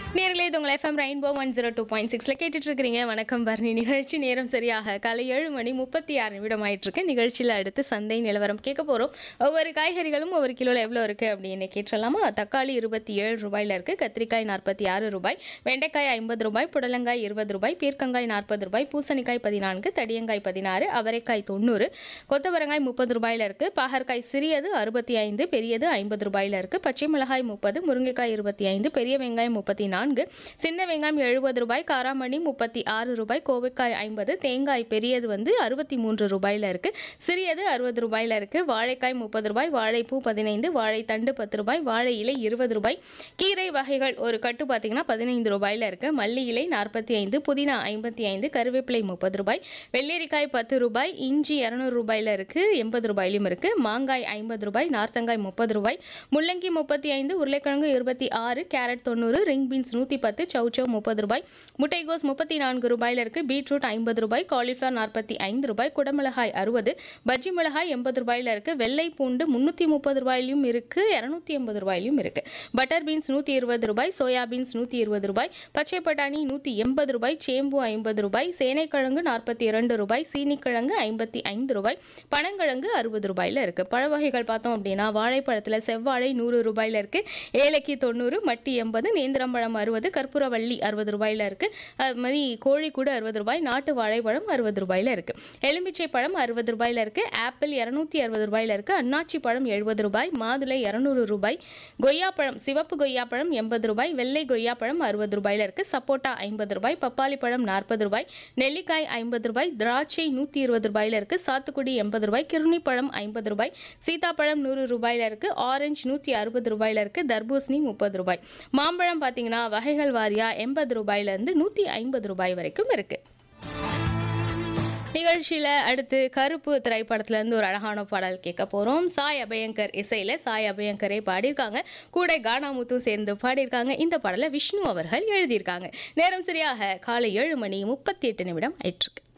நேர்களே இது உங்கள் FM Rainbow one zero two point சிக்ஸில் கேட்டுட்டு இருக்கிறீங்க வணக்கம் பரணி நிகழ்ச்சி நேரம் சரியாக காலை ஏழு மணி முப்பத்தி ஆறு நிமிடம் ஆயிட்டு இருக்கு நிகழ்ச்சியில் அடுத்து சந்தை நிலவரம் கேட்க போகிறோம் ஒவ்வொரு காய்கறிகளும் ஒவ்வொரு கிலோவில் எவ்வளோ இருக்குது அப்படின்னு கேட்டுடலாமா தக்காளி இருபத்தி ஏழு ரூபாயில் இருக்குது கத்திரிக்காய் நாற்பத்தி ஆறு ரூபாய் வெண்டைக்காய் ஐம்பது ரூபாய் புடலங்காய் இருபது ரூபாய் பீர்க்கங்காய் நாற்பது ரூபாய் பூசணிக்காய் பதினான்கு தடியங்காய் பதினாறு அவரைக்காய் தொண்ணூறு கொத்தவரங்காய் முப்பது ரூபாயில் இருக்குது பாகற்காய் சிறியது அறுபத்தி ஐந்து பெரியது ஐம்பது ரூபாயில் இருக்குது பச்சை மிளகாய் முப்பது முருங்கைக்காய் இருபத்தி ஐந்து பெரிய வெங்காயம் முப்பத்தி நான்கு சின்ன வெங்காயம் எழுபது ரூபாய் காராமணி முப்பத்தி ஆறு ரூபாய் கோவைக்காய் ஐம்பது தேங்காய் பெரியது வந்து அறுபத்தி மூன்று ரூபாயில் இருக்குது சிறியது அறுபது ரூபாயில் இருக்குது வாழைக்காய் முப்பது ரூபாய் வாழைப்பூ பதினைந்து வாழைத்தண்டு பத்து ரூபாய் வாழை இலை இருபது ரூபாய் கீரை வகைகள் ஒரு கட்டு பார்த்தீங்கன்னா பதினைந்து ரூபாயில் இருக்குது மல்லி இலை நாற்பத்தி ஐந்து புதினா ஐம்பத்தி ஐந்து கருவேப்பிலை முப்பது ரூபாய் வெள்ளரிக்காய் பத்து ரூபாய் இஞ்சி இரநூறு ரூபாயில் இருக்குது எண்பது ரூபாயிலும் இருக்குது மாங்காய் ஐம்பது ரூபாய் நார்த்தங்காய் முப்பது ரூபாய் முள்ளங்கி முப்பத்தி ஐந்து உருளைக்கிழங்கு இருபத்தி ஆறு கேரட் தொண்ணூறு ரிங் பீன்ஸ் நூற்றி பத்து சௌச்சௌ முப்பது ரூபாய் முட்டைகோஸ் முப்பத்தி நான்கு ரூபாயில் இருக்குது பீட்ரூட் ஐம்பது ரூபாய் காலிஃப்ளவர் நாற்பத்தி ஐந்து ரூபாய் குடமிளகாய் அறுபது பஜ்ஜி மிளகாய் எண்பது ரூபாயில் இருக்குது வெள்ளை பூண்டு முந்நூற்றி முப்பது ரூபாயிலும் இருக்குது இரநூத்தி எண்பது ரூபாயிலும் இருக்குது பட்டர் பீன்ஸ் நூற்றி இருபது ரூபாய் சோயா பீன்ஸ் நூற்றி இருபது ரூபாய் பச்சை பட்டாணி நூற்றி எண்பது ரூபாய் சேம்பு ஐம்பது ரூபாய் சேனைக்கிழங்கு நாற்பத்தி இரண்டு ரூபாய் சீனிக்கிழங்கு ஐம்பத்தி ஐந்து ரூபாய் பனங்கிழங்கு அறுபது ரூபாயில் இருக்குது பழ வகைகள் பார்த்தோம் அப்படின்னா வாழைப்பழத்தில் செவ்வாழை நூறு ரூபாயில் இருக்குது ஏலக்கி தொண்ணூறு மட்டி எண்பது நேந்திரம்பழம் அறுபது கற்பூரவள்ளி அறுபது ரூபாயில் இருக்குது அது மாதிரி கோழி கூட அறுபது ரூபாய் நாட்டு வாழைப்பழம் அறுபது ரூபாயில் இருக்குது எலுமிச்சை பழம் அறுபது ரூபாயில் இருக்குது ஆப்பிள் இரநூத்தி அறுபது ரூபாயில் இருக்குது அன்னாச்சி பழம் எழுபது ரூபாய் மாதுளை இரநூறு ரூபாய் கொய்யாப்பழம் சிவப்பு கொய்யாப்பழம் எண்பது ரூபாய் வெள்ளை கொய்யாப்பழம் அறுபது ரூபாயில் இருக்குது சப்போட்டா ஐம்பது ரூபாய் பப்பாளி பழம் நாற்பது ரூபாய் நெல்லிக்காய் ஐம்பது ரூபாய் திராட்சை நூற்றி இருபது ரூபாயில் இருக்குது சாத்துக்குடி எண்பது ரூபாய் கிருணி பழம் ஐம்பது ரூபாய் சீதாப்பழம் நூறு ரூபாயில் இருக்குது ஆரஞ்சு நூற்றி அறுபது ரூபாயில் இருக்குது தர்பூசணி முப்பது ரூபாய் மாம்பழம் பார்த்தீங்கன்னா வகைகள் வாரியாக எண்பது ரூபாயிலேருந்து நூற்றி ஐம்பது ரூபாய் வரைக்கும் இருக்குது நிகழ்ச்சியில் அடுத்து கருப்பு திரைப்படத்துலேருந்து ஒரு அழகான பாடல் கேட்க போகிறோம் சாய் அபயங்கர் இசையில் சாய் அபயங்கரே பாடியிருக்காங்க கூட கானாமுத்தும் சேர்ந்து பாடியிருக்காங்க இந்த பாடலை விஷ்ணு அவர்கள் எழுதியிருக்காங்க நேரம் சரியாக காலை ஏழு மணி முப்பத்தி எட்டு நிமிடம் ஆயிட்டிருக்கு